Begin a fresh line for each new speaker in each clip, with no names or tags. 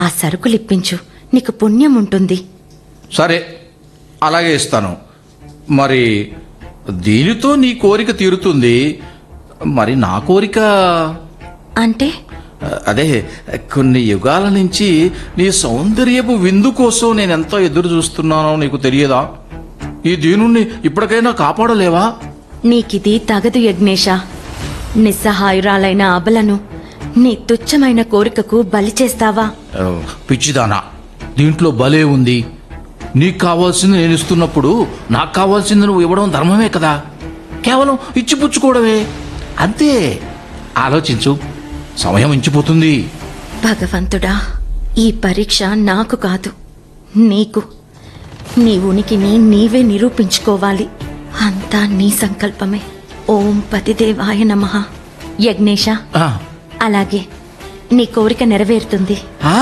ఆ సరుకులిప్పించు నీకు పుణ్యం ఉంటుంది
సరే అలాగే ఇస్తాను మరి దీనితో నీ కోరిక తీరుతుంది మరి నా కోరిక
అంటే
అదే కొన్ని యుగాల నుంచి నీ సౌందర్యపు విందు కోసం నేను ఎంతో ఎదురు చూస్తున్నానో నీకు తెలియదా ఈ దీనుణ్ణి ఇప్పటికైనా కాపాడలేవా
నీకిది తగదు యజ్ఞేష నిస్సహాయురాలైన అబలను నీ తుచ్చమైన కోరికకు బలి చేస్తావా
ఆ, పిచ్చిదానా దీంట్లో భలే ఉంది నీకు కావాల్సింది నేను ఇస్తున్నప్పుడు నాకు కావాల్సింది నువ్వు ఇవ్వడం ధర్మమే కదా కేవలం ఇచ్చిపుచ్చుకోవడమే అంతే ఆలోచించు సమయం ఇంచిపోతుంది
భగవంతుడా ఈ పరీక్ష నాకు కాదు నీకు నీ ఉనికిని నీవే నిరూపించుకోవాలి అంతా నీ సంకల్పమే ఓం పతిదేవాయ నమః యజ్ఞేష
ఆ,
అలాగే నీ కోరిక నెరవేరుతుంది
ఆ,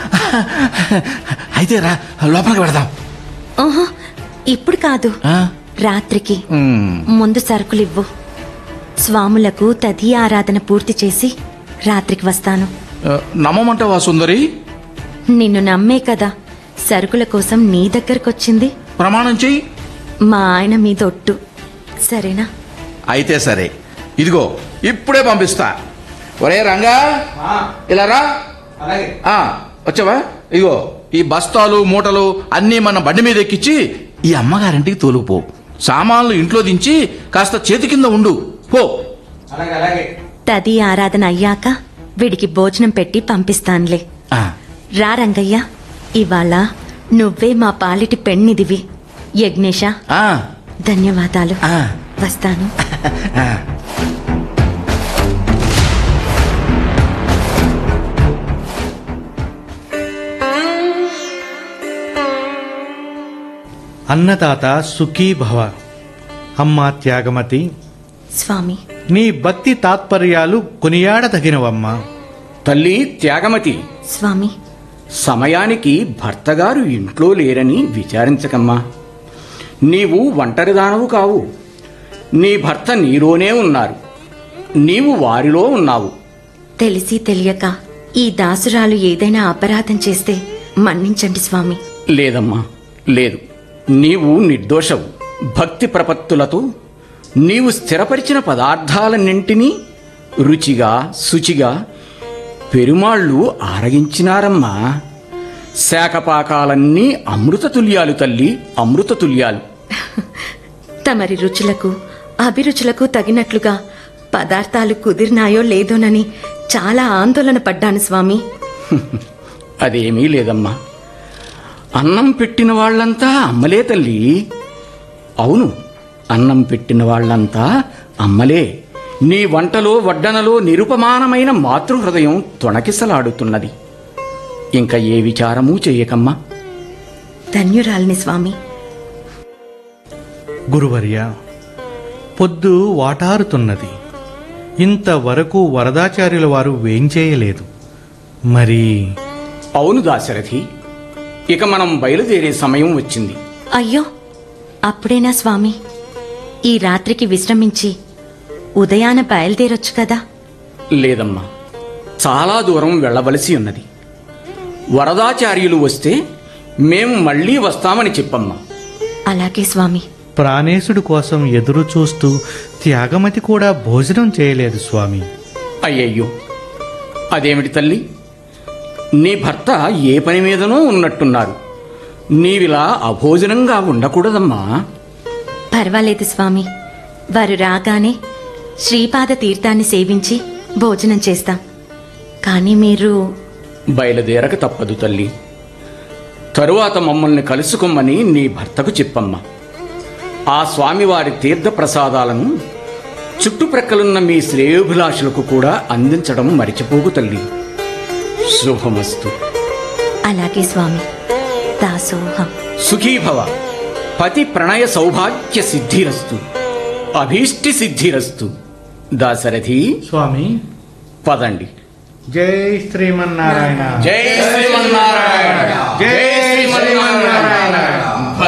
అయితే రా లోపలికి పెడదాం
ఓహో ఇప్పుడు కాదు
ఆ,
రాత్రికి
ఉమ్,
ముందు సరుకులివ్వు స్వాములకు తది ఆరాధన పూర్తి చేసి రాత్రికి వస్తాను
ఆ, నమ్మమంటావా సుందరి
నిన్ను నమ్మే కదా సరుకుల కోసం నీ దగ్గరకొచ్చింది
ప్రమాణం చెయ్యి
మా ఆయన మీద ఒట్టు సరేనా
అయితే సరే ఇదిగో ఇప్పుడే పంపిస్తా ఒరే రంగా ఇలా రా ఆ, వచ్చావా ఇదిగో ఈ బస్తాలు మూటలు అన్నీ మన బండి మీద ఎక్కించి ఈ అమ్మగారింటికి తోలుకుపో సామాన్లు ఇంట్లో దించి కాస్త చేతి కింద ఉండు పో
తది ఆరాధన అయ్యాక వీడికి భోజనం పెట్టి పంపిస్తానులే
ఆ,
రా రంగయ్య ఇవాళ నువ్వే మా పాలిటి పెన్నిదివి యజ్ఞేష
ఆ,
ధన్యవాదాలు
ఆ,
వస్తాను
ఆ.
అన్నదాత సుఖీ భవ అమ్మ త్యాగమతి
స్వామి
నీ భక్తి తాత్పర్యాలు కొనియాడదగినవమ్మా
తల్లి త్యాగమతి
స్వామి
సమయానికి భర్తగారు ఇంట్లో లేరని విచారించకమ్మా నీవు ఒంటరిదానవు కావు నీ భర్త నీలోనే ఉన్నారు నీవు వారిలో ఉన్నావు
తెలిసి తెలియక ఈ దాసురాలు ఏదైనా అపరాధం చేస్తే మన్నించండి స్వామి
లేదమ్మా లేదు నీవు నిర్దోషవు భక్తి ప్రపత్తులతో నీవు స్థిరపరిచిన పదార్థాలన్నింటినీ రుచిగా శుచిగా పెరుమాళ్ళు ఆరగించినారమ్మా శాఖపాకాలన్నీ అమృత తుల్యాలు తల్లి అమృత తుల్యాలు
తమరి రుచులకు అభిరుచులకు తగినట్లుగా పదార్థాలు కుదిరినాయో లేదోనని చాలా ఆందోళన పడ్డాను స్వామి
అదేమీ లేదమ్మా అన్నం పెట్టిన వాళ్ళంతా అమ్మలే తల్లి అవును అన్నం పెట్టిన వాళ్ళంతా అమ్మలే నీ వంటలో వడ్డనలో నిరుపమానమైన మాతృహృదయం తొణకిసలాడుతున్నది ఇంకా ఏ విచారమూ చెయ్యకమ్మా
ధన్యురాలిని స్వామి
గురువర్య పొద్దు వాటారుతున్నది ఇంతవరకు వరదాచార్యుల వారు వేంచేయలేదు మరి
అవును దాశరథి ఇక మనం బయలుదేరే సమయం వచ్చింది
అయ్యో అప్పుడేనా స్వామి ఈ రాత్రికి విశ్రమించి ఉదయాన బయలుదేరొచ్చు కదా
లేదమ్మా చాలా దూరం వెళ్ళవలసి ఉన్నది వరదాచార్యులు వస్తే మేము మళ్ళీ వస్తామని చెప్పమ్మా
అలాగే స్వామి
ప్రాణేశుడి కోసం ఎదురు చూస్తూ త్యాగమతి కూడా భోజనం చేయలేదు స్వామి
అయ్యయ్యో అదేమిటి తల్లి నీ భర్త ఏ పని మీదనో ఉన్నట్టున్నారు నీవిలా అభోజనంగా ఉండకూడదమ్మా
పర్వాలేదు స్వామి వారు రాగానే శ్రీపాద తీర్థాన్ని సేవించి భోజనం చేస్తాం కానీ మీరు
బయలుదేరక తప్పదు తల్లి తరువాత మమ్మల్ని కలుసుకోమని నీ భర్తకు చెప్పమ్మా ఆ స్వామివారి తీర్థ ప్రసాదాలను చుట్టుప్రక్కలున్న మీ శ్రేయోభిలాషులకు కూడా అందించడం మరిచిపోకు తల్లి శుభమస్తు
అలాగే స్వామి దాసోహం
సుఖీభవ పతి ప్రణయ సౌభాగ్య సిద్ధిరస్తు అభీష్టి సిద్ధిరస్తు దాశరథి
స్వామి
పదండి
జై శ్రీమన్నారాయణ
జై శ్రీమన్నారాయణ
జై శ్రీమన్నారాయణ